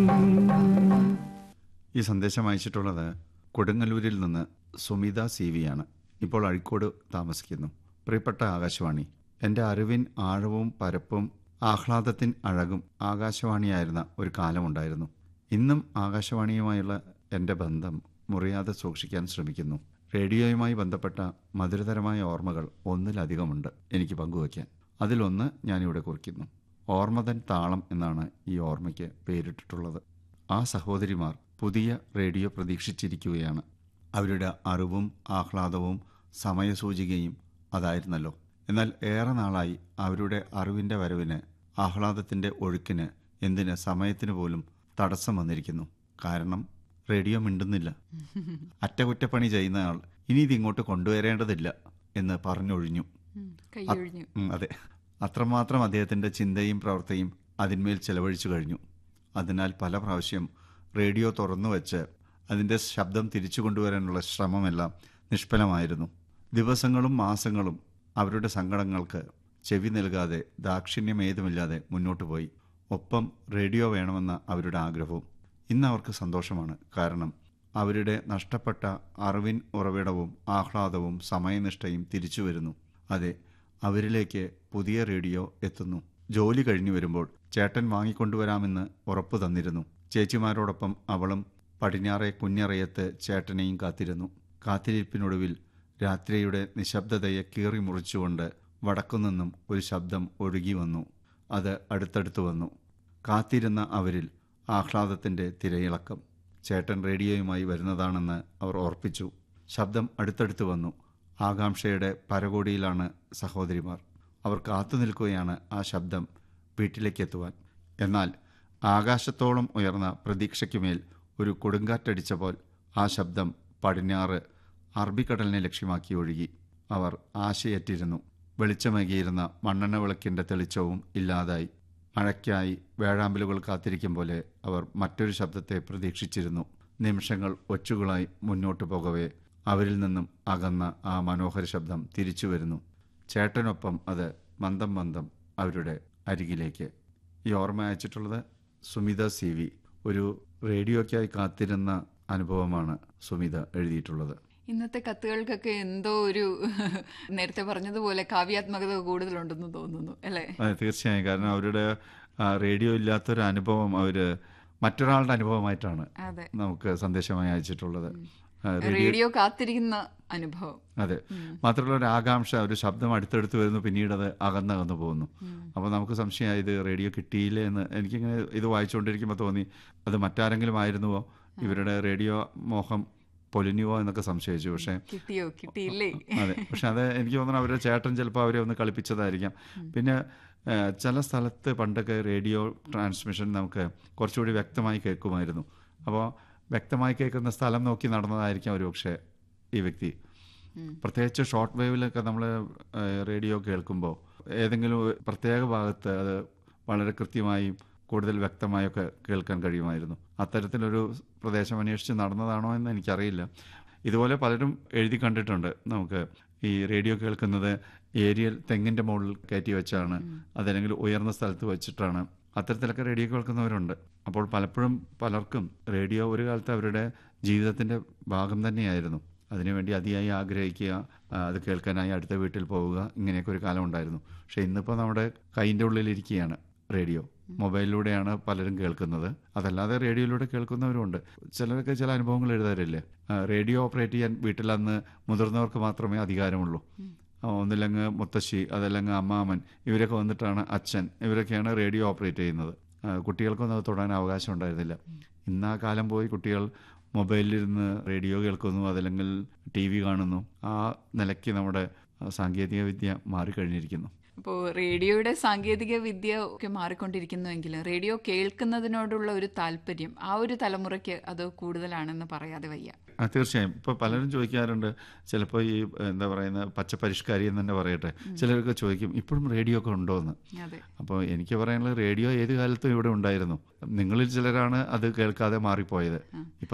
ഈ സന്ദേശം അയച്ചിട്ടുള്ളത് കൊടുങ്ങല്ലൂരിൽ നിന്ന് സുമിത സി വിയാണ് ഇപ്പോൾ അഴീക്കോട് താമസിക്കുന്നു പ്രിയപ്പെട്ട ആകാശവാണി എൻ്റെ അറിവിൻ ആഴവും പരപ്പും ആഹ്ലാദത്തിൻ അഴകും ആകാശവാണിയായിരുന്ന ഒരു കാലമുണ്ടായിരുന്നു ഇന്നും ആകാശവാണിയുമായുള്ള എൻ്റെ ബന്ധം മുറിയാതെ സൂക്ഷിക്കാൻ ശ്രമിക്കുന്നു റേഡിയോയുമായി ബന്ധപ്പെട്ട മധുരതരമായ ഓർമ്മകൾ ഒന്നിലധികമുണ്ട് എനിക്ക് പങ്കുവയ്ക്കാൻ അതിലൊന്ന് ഞാനിവിടെ കുറിക്കുന്നു ഓർമ്മതൻ താളം എന്നാണ് ഈ ഓർമ്മയ്ക്ക് പേരിട്ടിട്ടുള്ളത് ആ സഹോദരിമാർ പുതിയ റേഡിയോ പ്രതീക്ഷിച്ചിരിക്കുകയാണ് അവരുടെ അറിവും ആഹ്ലാദവും സമയസൂചികയും അതായിരുന്നല്ലോ എന്നാൽ ഏറെ നാളായി അവരുടെ അറിവിൻ്റെ വരവിന് ആഹ്ലാദത്തിൻ്റെ ഒഴുക്കിന് എന്തിന് സമയത്തിന് പോലും തടസ്സം വന്നിരിക്കുന്നു കാരണം റേഡിയോ മിണ്ടുന്നില്ല അറ്റകുറ്റപ്പണി ചെയ്യുന്നയാൾ ഇനി ഇതിങ്ങോട്ട് കൊണ്ടുവരേണ്ടതില്ല എന്ന് പറഞ്ഞൊഴിഞ്ഞു കൈയൊഴിഞ്ഞു ഉം, അതെ അത്രമാത്രം അദ്ദേഹത്തിൻ്റെ ചിന്തയും പ്രവൃത്തിയും അതിന്മേൽ ചെലവഴിച്ചു കഴിഞ്ഞു അതിനാൽ പല പ്രാവശ്യം റേഡിയോ തുറന്നു വെച്ച് അതിൻ്റെ ശബ്ദം തിരിച്ചു കൊണ്ടുവരാനുള്ള ശ്രമമെല്ലാം നിഷ്ഫലമായിരുന്നു ദിവസങ്ങളും മാസങ്ങളും അവരുടെ സങ്കടങ്ങൾക്ക് ചെവി നൽകാതെ ദാക്ഷിണ്യമേതുമില്ലാതെ മുന്നോട്ട് പോയി ഒപ്പം റേഡിയോ വേണമെന്ന അവരുടെ ആഗ്രഹവും ഇന്ന് അവർക്ക് സന്തോഷമാണ് കാരണം അവരുടെ നഷ്ടപ്പെട്ട അറിവിൻ ഉറവിടവും ആഹ്ലാദവും സമയനിഷ്ഠയും തിരിച്ചു വരുന്നു അതെ അവരിലേക്ക് പുതിയ റേഡിയോ എത്തുന്നു ജോലി കഴിഞ്ഞു വരുമ്പോൾ ചേട്ടൻ വാങ്ങിക്കൊണ്ടുവരാമെന്ന് ഉറപ്പു തന്നിരുന്നു ചേച്ചിമാരോടൊപ്പം അവളും പടിഞ്ഞാറെ കുഞ്ഞറയത്ത് ചേട്ടനെയും കാത്തിരുന്നു കാത്തിരിപ്പിനൊടുവിൽ രാത്രിയുടെ നിശബ്ദതയെ കീറി മുറിച്ചുകൊണ്ട് വടക്കുനിന്നും ഒരു ശബ്ദം ഒഴുകി വന്നു അത് അടുത്തടുത്ത് വന്നു കാത്തിരുന്ന അവരിൽ ആഹ്ലാദത്തിൻ്റെ തിരയിളക്കം ചേട്ടൻ റേഡിയോയുമായി വരുന്നതാണെന്ന് അവർ ഓർപ്പിച്ചു ശബ്ദം അടുത്തടുത്ത് വന്നു ആകാംക്ഷയുടെ പരകോടിയിലാണ് സഹോദരിമാർ അവർ കാത്തു നിൽക്കുകയാണ് ആ ശബ്ദം വീട്ടിലേക്കെത്തുവാൻ എന്നാൽ ആകാശത്തോളം ഉയർന്ന പ്രതീക്ഷയ്ക്കുമേൽ ഒരു കൊടുങ്കാറ്റടിച്ചപ്പോൾ ആ ശബ്ദം പടിഞ്ഞാറ് അറബിക്കടലിനെ ലക്ഷ്യമാക്കി ഒഴുകി അവർ ആശയറ്റിരുന്നു വെളിച്ചമേകിയിരുന്ന മണ്ണെണ്ണ വിളക്കിൻ്റെ തെളിച്ചവും ഇല്ലാതായി മഴയ്ക്കായി വേഴാമ്പലുകൾ കാത്തിരിക്കും പോലെ അവർ മറ്റൊരു ശബ്ദത്തെ പ്രതീക്ഷിച്ചിരുന്നു നിമിഷങ്ങൾ ഒച്ചുകളായി മുന്നോട്ടു പോകവേ അവരിൽ നിന്നും അകന്ന ആ മനോഹര ശബ്ദം തിരിച്ചു വരുന്നു ചേട്ടനൊപ്പം അത് മന്ദം മന്ദം അവരുടെ അരികിലേക്ക് ഈ ഓർമ്മ അയച്ചിട്ടുള്ളത് സുമിത സി വി ഒരു റേഡിയോയ്ക്കായി കാത്തിരുന്ന അനുഭവമാണ് സുമിത എഴുതിയിട്ടുള്ളത് ഇന്നത്തെ കത്തുകൾക്കൊക്കെ എന്തോ ഒരു നേരത്തെ പറഞ്ഞതുപോലെ കാവ്യാത്മകത കൂടുതലുണ്ടെന്ന് തോന്നുന്നു അല്ലേ അതെ തീർച്ചയായും കാരണം അവരുടെ ആ, റേഡിയോ ഇല്ലാത്തൊരു അനുഭവം അവര് മറ്റൊരാളുടെ അനുഭവമായിട്ടാണ് അതെ നമുക്ക് സന്ദേശമായി അയച്ചിട്ടുള്ളത് ആ, റേഡിയോ റേഡിയോ കാത്തിരിക്കുന്ന അനുഭവം അതെ മാത്രമല്ല ഒരു ആകാംക്ഷ ഒരു ശബ്ദം അടുത്തടുത്ത് വരുന്നു പിന്നീട് അത് അകന്നകന്നു പോകുന്നു അപ്പോൾ നമുക്ക് സംശയമായി ഇത് റേഡിയോ കിട്ടിയില്ലേ എന്ന് എനിക്കിങ്ങനെ ഇത് വായിച്ചുകൊണ്ടിരിക്കുമ്പോൾ തോന്നി അത് മറ്റാരെങ്കിലും ആയിരുന്നുവോ ഇവരുടെ റേഡിയോ മോഹം പൊലിഞ്ഞുവോ എന്നൊക്കെ സംശയിച്ചു പക്ഷേ കിട്ടിയോ കിട്ടിയില്ലേ അതെ പക്ഷെ അത് എനിക്ക് തോന്നുന്നു അവരുടെ ചേട്ടൻ ചിലപ്പോൾ അവരെ ഒന്ന് കളിപ്പിച്ചതായിരിക്കാം പിന്നെ ആ, ചില സ്ഥലത്ത് പണ്ടൊക്കെ റേഡിയോ ട്രാൻസ്മിഷൻ നമുക്ക് കുറച്ചുകൂടി വ്യക്തമായി കേൾക്കുമായിരുന്നു അപ്പോൾ വ്യക്തമായി കേൾക്കുന്ന സ്ഥലം നോക്കി നടന്നതായിരിക്കാം ഒരു പക്ഷേ ഈ വ്യക്തി പ്രത്യേകിച്ച് ഷോർട്ട് വേവിലൊക്കെ നമ്മൾ റേഡിയോ കേൾക്കുമ്പോൾ ഏതെങ്കിലും ഒരു പ്രത്യേക ഭാഗത്ത് അത് വളരെ കൃത്യമായും കൂടുതൽ വ്യക്തമായൊക്കെ കേൾക്കാൻ കഴിയുമായിരുന്നു അത്തരത്തിലൊരു പ്രദേശം അന്വേഷിച്ച് നടന്നതാണോ എന്ന് എനിക്കറിയില്ല ഇതുപോലെ പലരും എഴുതി കണ്ടിട്ടുണ്ട് നമുക്ക് ഈ റേഡിയോ കേൾക്കുന്നത് ഏരിയൽ തെങ്ങിൻ്റെ മുകളിൽ കയറ്റി വെച്ചാണ് അതല്ലെങ്കിൽ ഉയർന്ന സ്ഥലത്ത് വെച്ചിട്ടാണ് അത്തരത്തിലൊക്കെ റേഡിയോ കേൾക്കുന്നവരുണ്ട് അപ്പോൾ പലപ്പോഴും പലർക്കും റേഡിയോ ഒരു കാലത്ത് അവരുടെ ജീവിതത്തിൻ്റെ ഭാഗം തന്നെയായിരുന്നു അതിനുവേണ്ടി അതിയായി ആഗ്രഹിക്കുക ആ, അത് കേൾക്കാനായി അടുത്ത വീട്ടിൽ പോവുക ഇങ്ങനെയൊക്കെ ഒരു കാലം ഉണ്ടായിരുന്നു പക്ഷേ ഇന്നിപ്പോൾ നമ്മുടെ കൈൻ്റെ ഉള്ളിലിരിക്കുകയാണ് റേഡിയോ മൊബൈലിലൂടെയാണ് പലരും കേൾക്കുന്നത് അതല്ലാതെ റേഡിയോയിലൂടെ കേൾക്കുന്നവരുണ്ട് ചിലരൊക്കെ ചില അനുഭവങ്ങൾ എഴുതാറില്ലേ ആ, റേഡിയോ ഓപ്പറേറ്റ് ചെയ്യാൻ വീട്ടിൽ അന്ന് മുതിർന്നവർക്ക് മാത്രമേ അധികാരമുള്ളൂ ആ, ഒന്നില്ലെങ്കിൽ മുത്തശ്ശി അതല്ലെങ്കിൽ അമ്മാമൻ ഇവരൊക്കെ വന്നിട്ടാണ് അച്ഛൻ ഇവരൊക്കെയാണ് റേഡിയോ ഓപ്പറേറ്റ് ചെയ്യുന്നത് ആ, കുട്ടികൾക്കൊന്നും അത് തൊടാൻ അവകാശം ഉണ്ടായിരുന്നില്ല ഇന്ന് ആ കാലം പോയി കുട്ടികൾ മൊബൈലിലിരുന്ന് റേഡിയോ കേൾക്കുന്നു അതല്ലെങ്കിൽ ടി വി കാണുന്നു ആ നിലയ്ക്ക് നമ്മുടെ ആ, സാങ്കേതിക വിദ്യ മാറിക്കഴിഞ്ഞിരിക്കുന്നു അപ്പോൾ റേഡിയോയുടെ സാങ്കേതിക വിദ്യ ഒക്കെ മാറിക്കൊണ്ടിരിക്കുന്നുവെങ്കിലും റേഡിയോ കേൾക്കുന്നതിനോടുള്ള ഒരു താല്പര്യം ആ ഒരു തലമുറയ്ക്ക് അത് കൂടുതലാണെന്ന് പറയാതെ വയ്യ ആ തീർച്ചയായും ഇപ്പോൾ പലരും ചോദിക്കാറുണ്ട് ചിലപ്പോൾ ഈ എന്താ പറയുന്ന പച്ച പരിഷ്കാരി എന്ന് തന്നെ പറയട്ടെ ചിലരൊക്കെ ചോദിക്കും ഇപ്പോഴും റേഡിയോ ഒക്കെ ഉണ്ടോ എന്ന് അതെ അപ്പോൾ എനിക്ക് പറയാനുള്ളത് റേഡിയോ ഏത് കാലത്തും ഇവിടെ ഉണ്ടായിരുന്നു നിങ്ങളിൽ ചിലരാണ് അത് കേൾക്കാതെ മാറിപ്പോയത് ഇപ്പം